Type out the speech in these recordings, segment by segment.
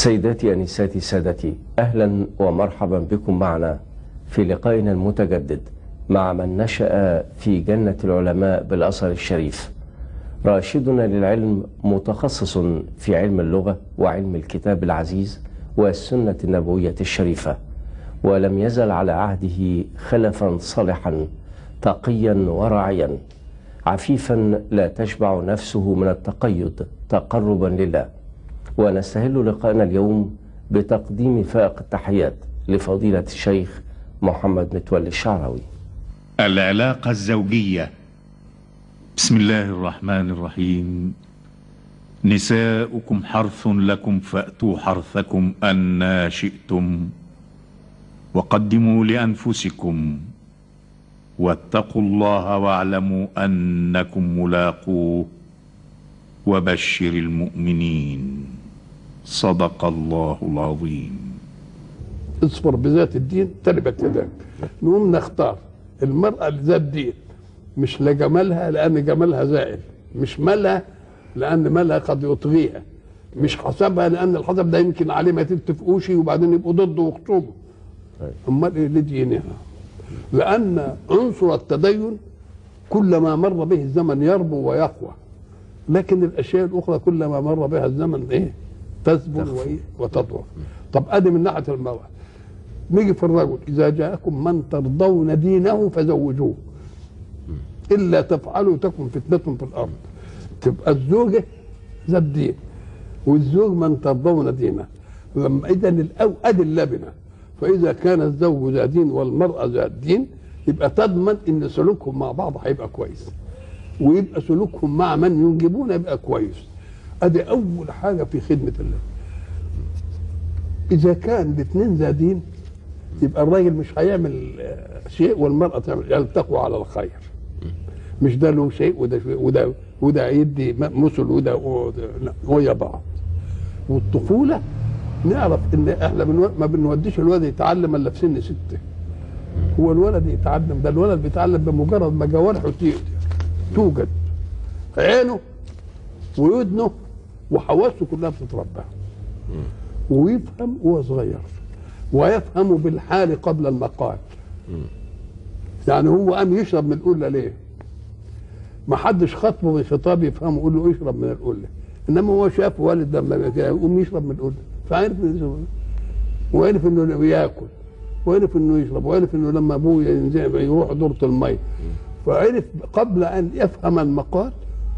سيداتي أنساتي سادتي أهلا ومرحبا بكم معنا في لقائنا المتجدد مع من نشأ في جنة العلماء بالأثر الشريف راشدنا للعلم متخصص في علم اللغة وعلم الكتاب العزيز والسنة النبوية الشريفة ولم يزل على عهده خلفا صالحا تقيا ورعيا عفيفا لا تشبع نفسه من التقيد تقربا لله ونستهل لقاءنا اليوم بتقديم فائق التحيات لفضيلة الشيخ محمد متولي الشعراوي العلاقة الزوجية بسم الله الرحمن الرحيم نساؤكم حرث لكم فأتوا حرثكم أنا شئتم وقدموا لأنفسكم واتقوا الله واعلموا أنكم ملاقوه وبشر المؤمنين صدق الله العظيم اصبر بذات الدين تربت يداك نقوم نختار المرأة لذات دين مش لجمالها لأن جمالها زائل مش مالها لأن مالها قد يطغيها مش حسبها لأن الحسب ده يمكن عليه ما تتفقوش وبعدين يبقوا ضده ويخصموا أمال إيه لدينها لأن عنصر التدين كلما مر به الزمن يربو ويقوى لكن الأشياء الأخرى كلما مر بها الزمن إيه تثبت وإيه وتضعف طب ادي من ناحيه المراه نيجي في الرجل اذا جاءكم من ترضون دينه فزوجوه الا تفعلوا تكن فتنه في الارض تبقى الزوجه ذات دين والزوج من ترضون دينه لما اذا الأو ادي اللبنه فاذا كان الزوج ذا دين والمراه ذات دين يبقى تضمن ان سلوكهم مع بعض هيبقى كويس ويبقى سلوكهم مع من ينجبون يبقى كويس ادي اول حاجه في خدمه الله اذا كان الاثنين ذا دين يبقى الراجل مش هيعمل شيء والمراه تعمل يلتقوا على الخير مش ده له شيء وده شيء وده وده يدي مثل وده لا ويا بعض والطفوله نعرف ان احنا ما بنوديش الولد يتعلم الا في سن سته هو الولد يتعلم ده الولد بيتعلم بمجرد ما جوارحه توجد عينه وودنه وحواسه كلها بتتربى ويفهم وهو صغير ويفهم بالحال قبل المقال يعني هو قام يشرب من القله ليه ما حدش خاطبه بخطاب يفهمه يقول له اشرب من القله انما هو شاف والد لما يقوم يشرب من القله فعرف انه يشرب وعرف انه ياكل وعرف انه يشرب وعرف انه لما ابوه يروح دوره المي فعرف قبل ان يفهم المقال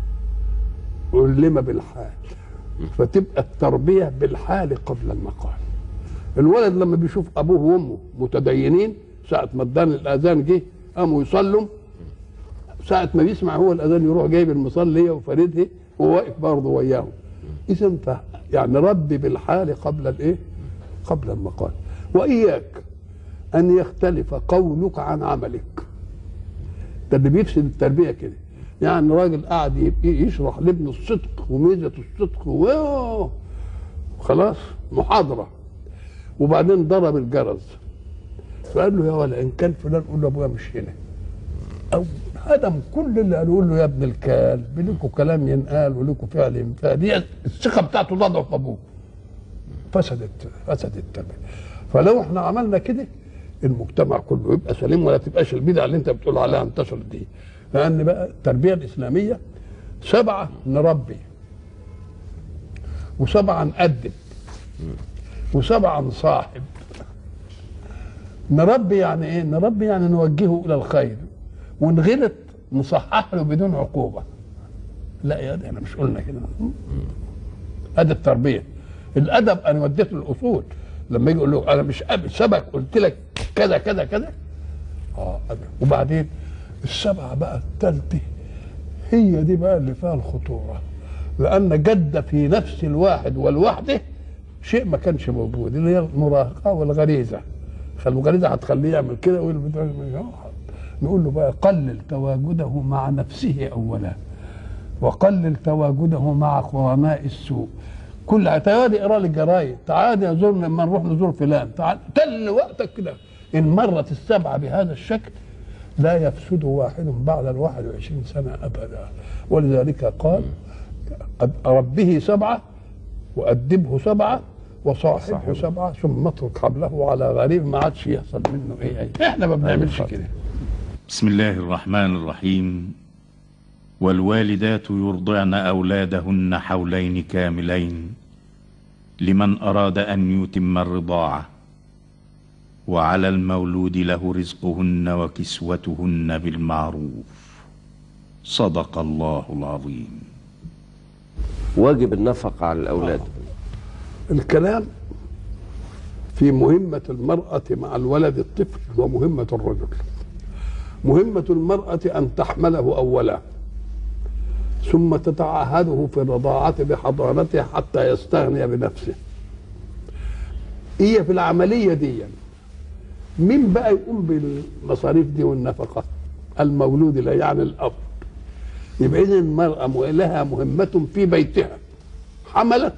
علم بالحال فتبقى التربيه بالحال قبل المقال الولد لما بيشوف ابوه وامه متدينين ساعه ما ادان الاذان جه قاموا يصلوا ساعه ما بيسمع هو الاذان يروح جايب المصليه وفاردها وواقف برضه وياهم اذا ف يعني ربي بالحال قبل الايه؟ قبل المقال واياك ان يختلف قولك عن عملك ده اللي بيفسد التربيه كده يعني راجل قاعد يشرح لابنه الصدق وميزه الصدق و خلاص محاضره وبعدين ضرب الجرس فقال له يا ولا ان كان فلان قول له ابويا مش هنا او هدم كل اللي قالوا له يا ابن الكلب لكم كلام ينقال ولكم فعل ينفعل دي الثقه بتاعته تضعف ابوه فسدت فسدت التربيه فلو احنا عملنا كده المجتمع كله يبقى سليم ولا تبقاش البدع اللي انت بتقول عليها انتشرت دي لان بقى التربيه الاسلاميه سبعه نربي وسبعه نأدب وسبعه نصاحب نربي يعني ايه؟ نربي يعني نوجهه الى الخير ونغلط نصحح له بدون عقوبه لا يا دي انا مش قلنا كده ادي التربيه الادب انا وديته الاصول لما يجي يقول له انا مش قابل سبق قلت لك كذا كذا كذا اه أدب. وبعدين السبعه بقى الثالثه هي دي بقى اللي فيها الخطوره لان جد في نفس الواحد والوحده شيء ما كانش موجود اللي هي المراهقه والغريزه الغريزه هتخليه يعمل كده نقول له بقى قلل تواجده مع نفسه اولا وقلل تواجده مع قرناء السوء كل تعالى اقرا لي الجرايد تعالى زورنا لما نروح نزور فلان تعال تل وقتك كده ان مرت السبعه بهذا الشكل لا يفسد واحد بعد الواحد وعشرين سنة أبدا ولذلك قال ربه سبعة وأدبه سبعة وصاحبه صاحبه. سبعه ثم اترك حبله على غريب ما عادش يحصل منه ايه ايه احنا ما بنعملش كده بسم الله الرحمن الرحيم والوالدات يرضعن اولادهن حولين كاملين لمن اراد ان يتم الرضاعه وعلى المولود له رزقهن وكسوتهن بالمعروف صدق الله العظيم واجب النفقة على الأولاد الكلام في مهمة المرأة مع الولد الطفل ومهمة الرجل مهمة المرأة أن تحمله أولا ثم تتعهده في الرضاعة بحضانته حتى يستغني بنفسه هي في العملية دي مين بقى يقوم بالمصاريف دي والنفقة المولود لا يعني الأب يبقى إذن المرأة لها مهمة في بيتها حملت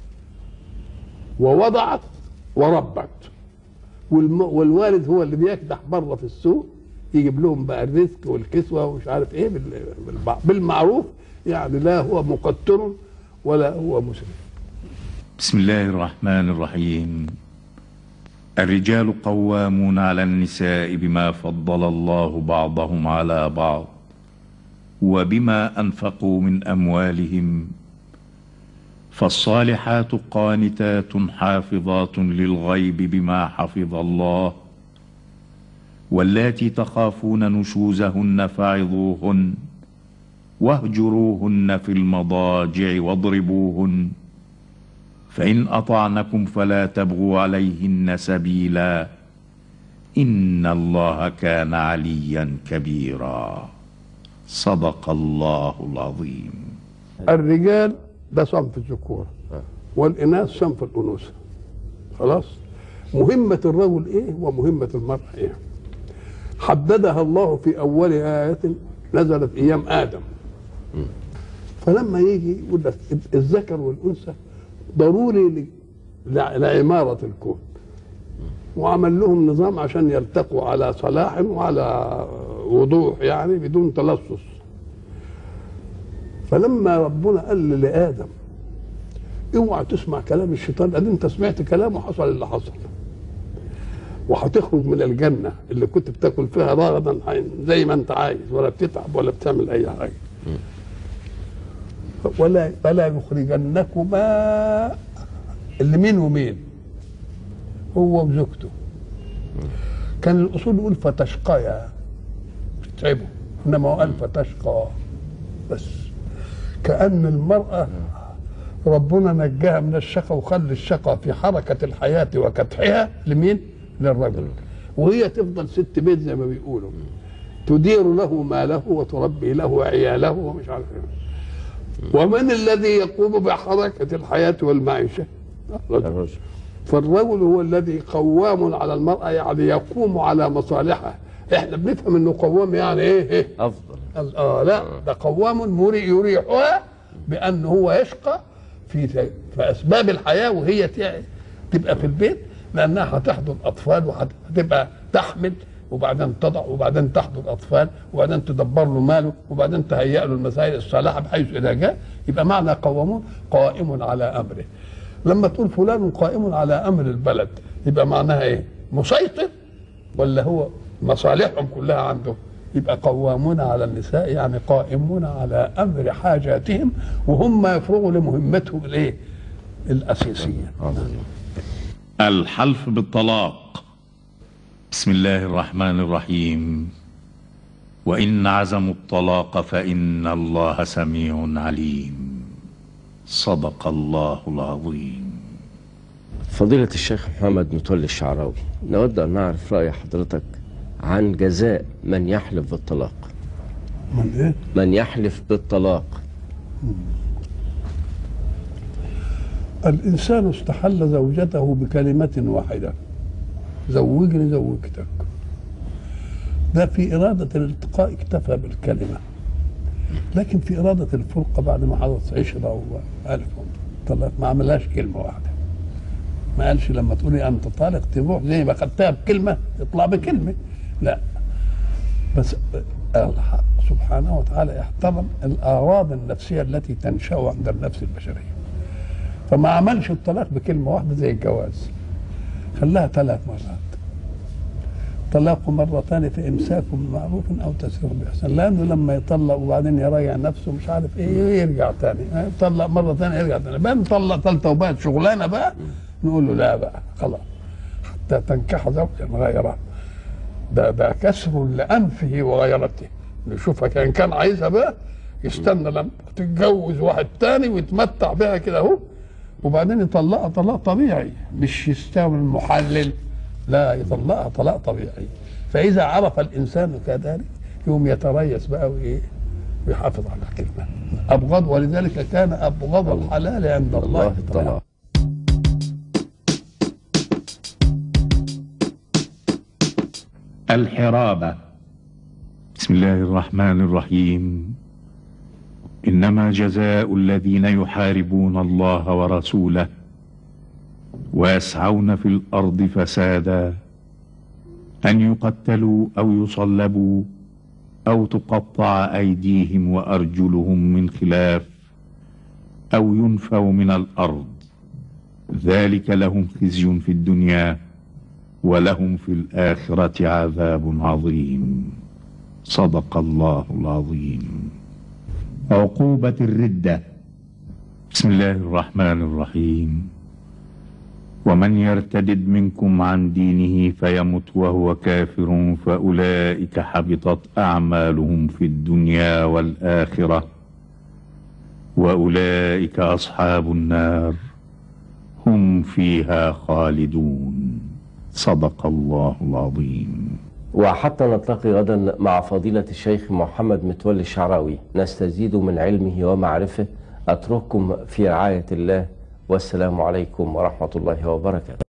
ووضعت وربت والم... والوالد هو اللي بيكدح بره في السوق يجيب لهم بقى الرزق والكسوه ومش عارف ايه بال... بالب... بالمعروف يعني لا هو مقتر ولا هو مسرف بسم الله الرحمن الرحيم الرجال قوامون على النساء بما فضل الله بعضهم على بعض وبما انفقوا من اموالهم فالصالحات قانتات حافظات للغيب بما حفظ الله واللاتي تخافون نشوزهن فعظوهن واهجروهن في المضاجع واضربوهن فان اطعنكم فلا تبغوا عليهن سبيلا ان الله كان عليا كبيرا صدق الله العظيم الرجال ده صنف الذكور والاناث صنف الانوثه خلاص مهمه الرجل ايه ومهمه المراه ايه حددها الله في اول ايه نزلت ايام ادم فلما يجي يقول لك الذكر والانثى ضروري ل- لع- لعماره الكون وعمل لهم نظام عشان يلتقوا على صلاح وعلى وضوح يعني بدون تلصص فلما ربنا قال لادم اوعى تسمع كلام الشيطان قال انت سمعت كلامه حصل اللي حصل وهتخرج من الجنه اللي كنت بتاكل فيها رغدا زي ما انت عايز ولا بتتعب ولا بتعمل اي حاجه ولا فلا يخرجنكما اللي مين ومين هو وزوجته كان الاصول يقول فتشقيا تتعبوا انما هو قال فتشقى بس كأن المرأة ربنا نجاها من الشقى وخلى الشقى في حركة الحياة وكدحها لمين؟ للرجل وهي تفضل ست بيت زي ما بيقولوا تدير له ماله وتربي له عياله ومش عارف ايه ومن الذي يقوم بحركة الحياة والمعيشة؟ الرجل الرجل فالرجل هو الذي قوام على المرأة يعني يقوم على مصالحها احنا بنفهم انه قوام يعني ايه, إيه؟ أفضل قال اه لا ده قوام مري يريحها بان هو يشقى في في اسباب الحياه وهي تع- تبقى في البيت لانها هتحضن اطفال وهتبقى تحمل وبعدين تضع وبعدين تحضن اطفال وبعدين تدبر له ماله وبعدين تهيئ له المسائل الصالحه بحيث اذا جاء يبقى معنى قوامون قائم على امره لما تقول فلان قائم على امر البلد يبقى معناها ايه؟ مسيطر ولا هو مصالحهم كلها عنده يبقى قوامون على النساء يعني قائمون على امر حاجاتهم وهم يفرغوا لمهمتهم الايه؟ الاساسيه. الحلف بالطلاق بسم الله الرحمن الرحيم وان عزموا الطلاق فان الله سميع عليم صدق الله العظيم فضيلة الشيخ محمد متولي الشعراوي نود أن نعرف رأي حضرتك عن جزاء من يحلف بالطلاق من ايه؟ من يحلف بالطلاق الانسان استحل زوجته بكلمه واحده زوجني زوجتك ده في إرادة الالتقاء اكتفى بالكلمة لكن في إرادة الفرقة بعد ما حدث عشرة وألف طلق ما عملهاش كلمة واحدة ما قالش لما تقولي أنت طالق تروح زي ما خدتها بكلمة تطلع بكلمة لا بس الحق سبحانه وتعالى احترم الآراض النفسية التي تنشأ عند النفس البشرية فما عملش الطلاق بكلمه واحده زي الجواز خلاها ثلاث مرات طلاق مرتان فامساك بمعروف او تسريح باحسان لانه لما يطلق وبعدين يراجع نفسه مش عارف ايه يرجع تاني يطلق مره ثانيه يرجع تاني بقى نطلق ثالثه وبقت شغلانه بقى نقول له لا بقى خلاص حتى تنكح زوجا غيره ده ده كسر لانفه وغيرته نشوفها كان كان عايزها بقى يستنى لما تتجوز واحد تاني ويتمتع بها كده اهو وبعدين يطلقها طلاق طبيعي مش يستعمل محلل لا يطلقها طلاق طبيعي فاذا عرف الانسان كذلك يوم يتريث بقى وايه ويحافظ على كلمه ابغض ولذلك كان ابغض الحلال عند الله الله الطلاق الطلاق الحرابة بسم الله الرحمن الرحيم إنما جزاء الذين يحاربون الله ورسوله ويسعون في الأرض فسادا أن يقتلوا أو يصلبوا أو تقطع أيديهم وأرجلهم من خلاف أو ينفوا من الأرض ذلك لهم خزي في الدنيا ولهم في الآخرة عذاب عظيم صدق الله العظيم عقوبة الردة بسم الله الرحمن الرحيم ومن يرتدد منكم عن دينه فيمت وهو كافر فأولئك حبطت أعمالهم في الدنيا والآخرة وأولئك أصحاب النار هم فيها خالدون صدق الله العظيم وحتى نلتقي غدا مع فضيلة الشيخ محمد متولي الشعراوي نستزيد من علمه ومعرفه أترككم في رعاية الله والسلام عليكم ورحمة الله وبركاته